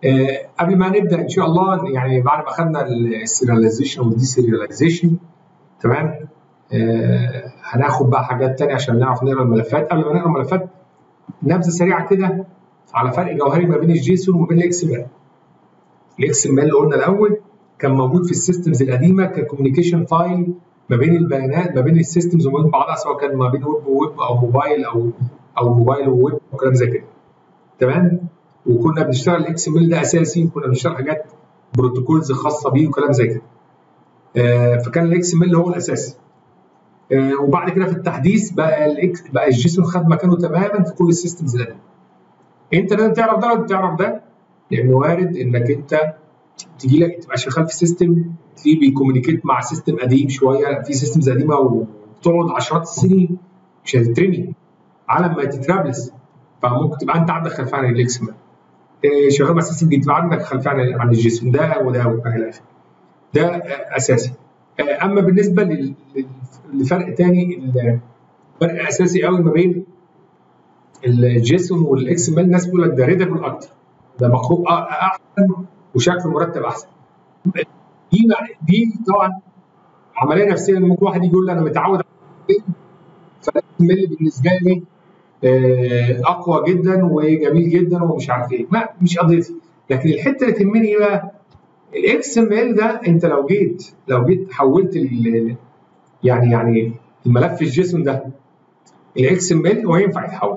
آه قبل ما نبدا ان شاء الله يعني بعد ما اخذنا السيرياليزيشن والدي سيرياليزيشن تمام آه هناخد بقى حاجات تانية عشان نعرف نقرا الملفات قبل ما نقرا الملفات نبذه سريعه كده على فرق جوهري ما بين الجيسون وما بين الاكس ام ال الاكس ام ال اللي قلنا الاول كان موجود في السيستمز القديمه ككوميونيكيشن فايل ما بين البيانات ما بين السيستمز وما بين بعضها سواء كان ما بين ويب وويب او موبايل او او موبايل وويب وكلام زي كده تمام وكنا بنشتغل الاكس ام ال ده اساسي وكنا بنشتغل حاجات بروتوكولز خاصه بيه وكلام زي كده آه فكان الاكس ام ال هو الاساس آه وبعد كده في التحديث بقى الاكس بقى الجيسون خد مكانه تماما في كل السيستمز القديمه انت لازم تعرف ده لازم تعرف ده لانه وارد انك انت تجي لك تبقى شغال في سيستم تلاقيه بيكومينيكيت مع سيستم قديم شويه في سيستمز قديمه وبتقعد عشرات السنين مش هتترمي على ما تترابلس فممكن تبقى انت عندك خلفيه عن الاكس ام شغال مع سيستم جديد تبقى عندك خلفيه عن عن الجيسون ده وده والى اخره ده اساسي اما بالنسبه لفرق تاني فرق اساسي قوي ما بين الجيسون والاكس ام ال الناس بيقول لك ده ريدابل اكتر ده مقروء احسن وشكله مرتب احسن دي دي طبعا عمليه نفسيه ممكن واحد يقول انا متعود فالاكس ام ال بالنسبه لي اقوى جدا وجميل جدا ومش عارف ايه ما مش قضيتي لكن الحته اللي تهمني ايه بقى الاكس ام ال ده انت لو جيت لو جيت حولت يعني يعني الملف الجيسون ده الاكس ام ال هو ينفع يتحول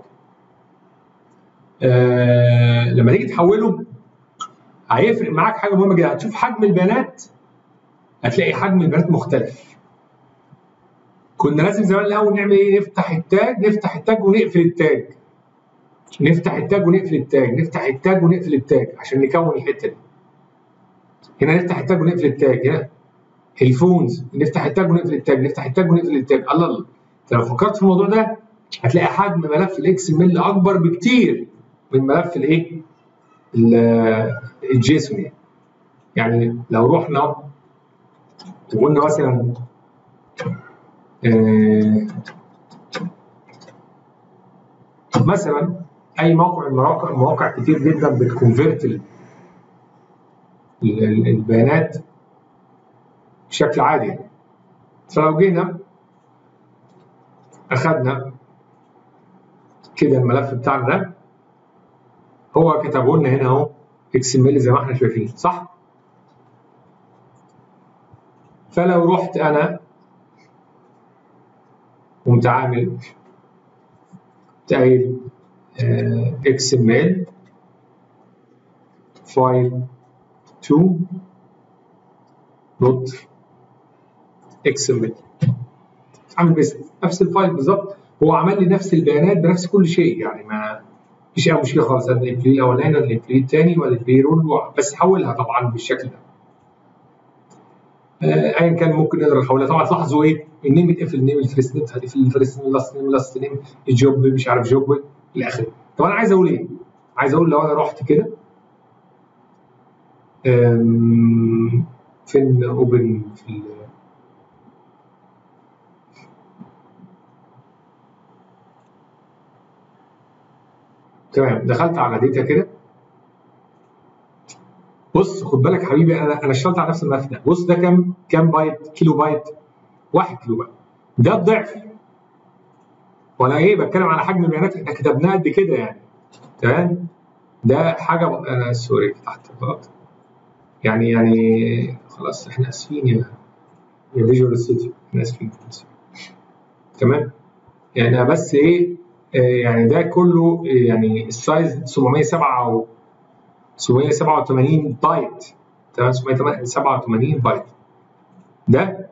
آه لما تيجي تحوله هيفرق معاك حاجه مهمه جدا هتشوف حجم البيانات هتلاقي حجم البيانات مختلف كنا لازم زمان الاول نعمل ايه نفتح التاج نفتح التاج ونقفل التاج نفتح التاج ونقفل التاج نفتح التاج ونقفل التاج عشان نكون الحته دي هنا نفتح التاج ونقفل التاج هنا الفونز نفتح التاج ونقفل التاج نفتح التاج ونقفل التاج الله الله انت لو فكرت في الموضوع ده هتلاقي حجم ملف الاكس ام ال اكبر بكتير من ملف الايه الجيسون يعني يعني لو رحنا وقلنا مثلا آه مثلا اي موقع من المواقع مواقع كتير جدا بتكونفرت البيانات بشكل عادي يعني. فلو جينا اخذنا كده الملف بتاعنا ده هو كتبه لنا هنا اهو اكس ام ال زي ما احنا شايفين صح؟ فلو رحت انا قمت عامل قايل اكس ام ال فايل 2 دوت اكس ام ال عامل بس نفس الفايل بالظبط هو عمل لي نفس البيانات بنفس كل شيء يعني ما فيش اي مشكله خالص هذا الامبلي الاولاني ولا الامبلي الثاني ولا البي رول بس حولها طبعا بالشكل ده آه ايا كان ممكن نقدر نحولها طبعا تلاحظوا ايه النيم يتقفل النيم الفيرست نيم هتقفل الفيرست نيم لاست نيم لاست نيم الجوب مش عارف جوب الى اخره طب انا عايز اقول ايه؟ عايز اقول لو انا رحت كده فين اوبن في تمام دخلت على داتا كده بص خد بالك حبيبي انا انا اشتغلت على نفس الملف ده بص ده كام كام بايت كيلو بايت 1 كيلو بايت ده الضعف وانا ايه بتكلم على حجم البيانات احنا كتبناه قد كده يعني تمام ده حاجه انا سوري فتحت غلط يعني يعني خلاص احنا اسفين يا يا فيجوال ستوديو احنا اسفين تمام يعني بس ايه يعني ده كله يعني السايز 707 787 بايت تمام 787 بايت ده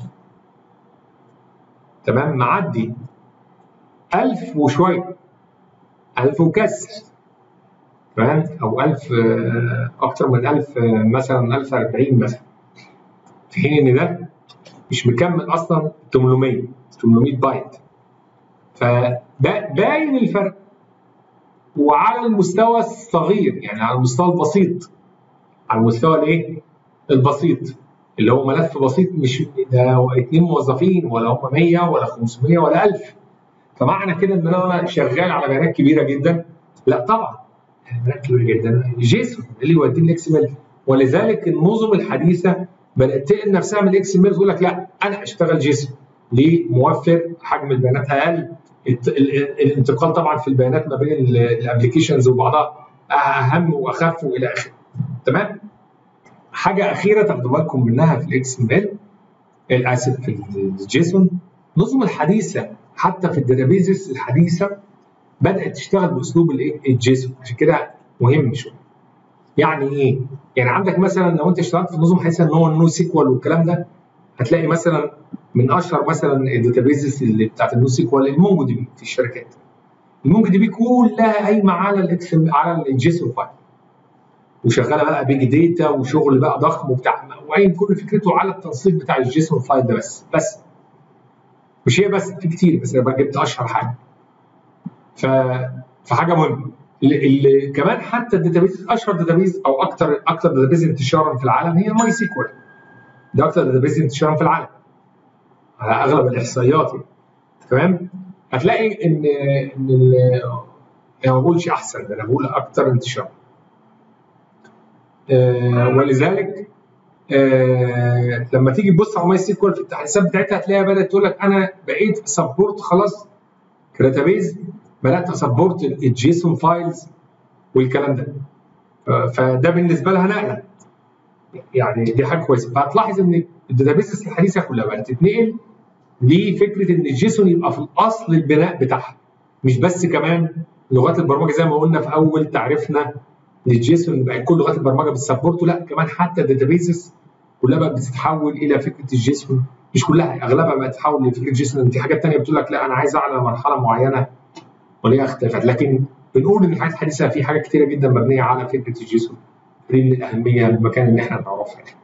تمام معدي 1000 وشويه 1000 وكسر تمام او 1000 اكتر من 1000 مثلا 1040 مثلا في حين ان ده مش مكمل اصلا 800 800 بايت فده باين الفرق وعلى المستوى الصغير يعني على المستوى البسيط على المستوى الايه؟ البسيط اللي هو ملف بسيط مش ده اثنين موظفين ولا هم 100 ولا 500 ولا 1000 فمعنى كده ان انا شغال على بيانات كبيره جدا لا طبعا بيانات كبيره جدا جيسون اللي يوديه الاكس ام ال ولذلك النظم الحديثه بدات تنقل نفسها من الاكس ام ال تقول لك لا انا اشتغل جيسون ليه؟ موفر حجم البيانات اقل الانتقال طبعا في البيانات ما بين الابلكيشنز وبعضها اهم واخف والى اخره تمام؟ حاجه اخيره تاخدوا بالكم منها في الاكس ام ال اسف في الجيسون النظم الحديثه حتى في الداتابيزز الحديثه بدات تشتغل باسلوب الايه الجيسون عشان كده مهم شويه يعني ايه يعني عندك مثلا لو انت اشتغلت في نظم حديثه ان هو النو سيكوال والكلام ده هتلاقي مثلا من اشهر مثلا الداتابيزز اللي بتاعت النو سيكوال المونجو دي بي في الشركات المونجو دي بي كلها قايمه على الاكس على الجيسون فايل وشغاله بقى بيج داتا وشغل بقى ضخم وبتاع وقايم كل فكرته على التنسيق بتاع الجيسون فايل ده بس بس مش هي بس في كتير بس انا جبت اشهر حاجه ف فحاجه مهمه اللي كمان حتى الداتابيز اشهر داتابيز او اكتر اكتر داتابيز انتشارا في العالم هي ماي سيكوال ده اكتر داتابيز انتشارا في العالم على اغلب الاحصائيات يعني تمام هتلاقي ان ان يعني ما بقولش احسن انا بقول اكتر انتشارا آه ولذلك آه لما تيجي تبص على ماي سيكوال في التحديثات بتاعتها هتلاقيها بدات تقول لك انا بقيت سبورت خلاص كداتابيز بدات اسبورت الجيسون فايلز والكلام ده فده بالنسبه لها نقله يعني دي حاجه كويسه فهتلاحظ ان الداتابيز الحديثه كلها بقت تتنقل لفكره ان الجيسون يبقى في الاصل البناء بتاعها مش بس كمان لغات البرمجه زي ما قلنا في اول تعريفنا للجيسون بقت كل لغات البرمجه بتسبورته لا كمان حتى الداتابيزز كلها بقت بتتحول الى فكره الجيسون مش كلها اغلبها بقت تتحول لفكره جيسون في حاجات ثانيه بتقول لك لا انا عايز اعلى مرحله معينه وليها اختلافات لكن بنقول ان الحاجات الحديثه في حاجات كتيره جدا مبنيه على فكره الجيسون دي من الاهميه المكان اللي احنا نعرفها